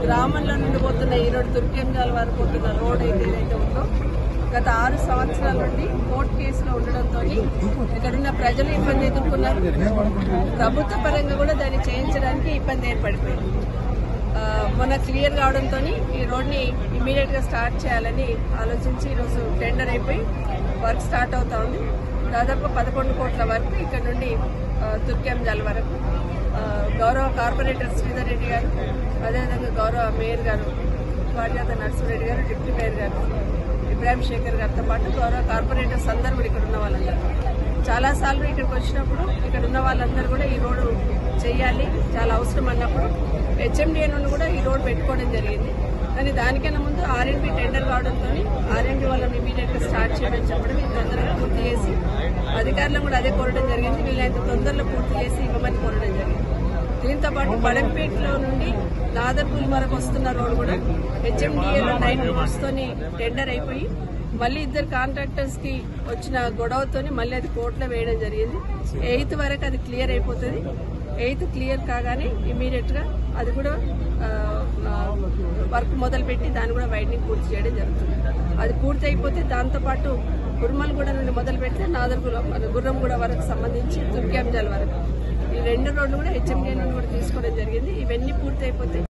గ్రామంలో నుండి పోతున్న ఈ రోడ్ దుర్గంజాల వరకు పోతున్న రోడ్ అయితే ఏదైతే ఉందో గత ఆరు సంవత్సరాల నుండి కోర్టు కేసులో ఉండడంతో ఇక్కడున్న ప్రజలు ఇబ్బంది ఎదుర్కొన్నారు ప్రభుత్వ పరంగా కూడా దాన్ని చేయించడానికి ఇబ్బంది ఏర్పడిపోయింది ఆ, మొన్న క్లియర్ కావడంతో ఈ రోడ్ని ఇమీడియట్ గా స్టార్ట్ చేయాలని ఆలోచించి ఈరోజు టెండర్ అయిపోయి వర్క్ స్టార్ట్ అవుతా ఉంది దాదాపు పదకొండు కోట్ల వరకు ఇక్కడ నుండి ఆ, తుర్కెంజాల వరకు ఆ, గౌరవ కార్పొరేటర్ శ్రీధర్ రెడ్డి గారు అదేవిధంగా గౌరవ మేయర్ గారు పార్యాత నర్సిరెడ్డి గారు డిప్యూటీ మేయర్ గారు ఇబ్రాహిం శేఖర్ గారితో పాటు గౌరవ కార్పొరేటర్స్ అందరూ కూడా ఇక్కడ ఉన్న వాళ్ళందరూ చాలా సార్లు ఇక్కడికి వచ్చినప్పుడు ఇక్కడ ఉన్న వాళ్ళందరూ కూడా ఈ రోడ్డు చేయాలి చాలా అవసరం అన్నప్పుడు హెచ్ఎండిఏ నుండి కూడా ఈ రోడ్ పెట్టుకోవడం జరిగింది కానీ దానికన్నా ముందు ఆర్ఎండ్బి టెండర్ కావడంతో ఆర్ఎండ్బి వాళ్ళని ఇమీడియట్ గా స్టార్ట్ చేయమని చెప్పడం ఇది తొందరగా పూర్తి చేసి అధికారులను కూడా అదే కోరడం జరిగింది వీళ్ళంత తొందరలో పూర్తి చేసి ఇవ్వమని కోరడం జరిగింది దీంతో పాటు బడంపేటలో నుండి నాదర్పూల్ వరకు వస్తున్న రోడ్ కూడా హెచ్ఎండిఏలో నైన్ రోడ్స్ తోని టెండర్ అయిపోయి మళ్ళీ ఇద్దరు కాంట్రాక్టర్స్ కి వచ్చిన గొడవతోని మళ్ళీ అది కోర్టులో వేయడం జరిగింది ఎయిత్ వరకు అది క్లియర్ అయిపోతుంది ఎయిత్ క్లియర్ కాగానే ఇమీడియట్ గా అది కూడా ఆ, ఆ, వర్క్ మొదలుపెట్టి దాన్ని కూడా వైండింగ్ పూర్తి చేయడం జరుగుతుంది అది పూర్తి అయిపోతే దాంతో పాటు గుర్మల్గూడ నుండి మొదలు పెడితే నాదర్గూడ గుర్రంగూడ వరకు సంబంధించి దుర్గాంజాల వరకు ఈ రెండు రోడ్లు కూడా హెచ్ఎండి నుండి కూడా తీసుకోవడం జరిగింది ఇవన్నీ పూర్తి అయిపోతే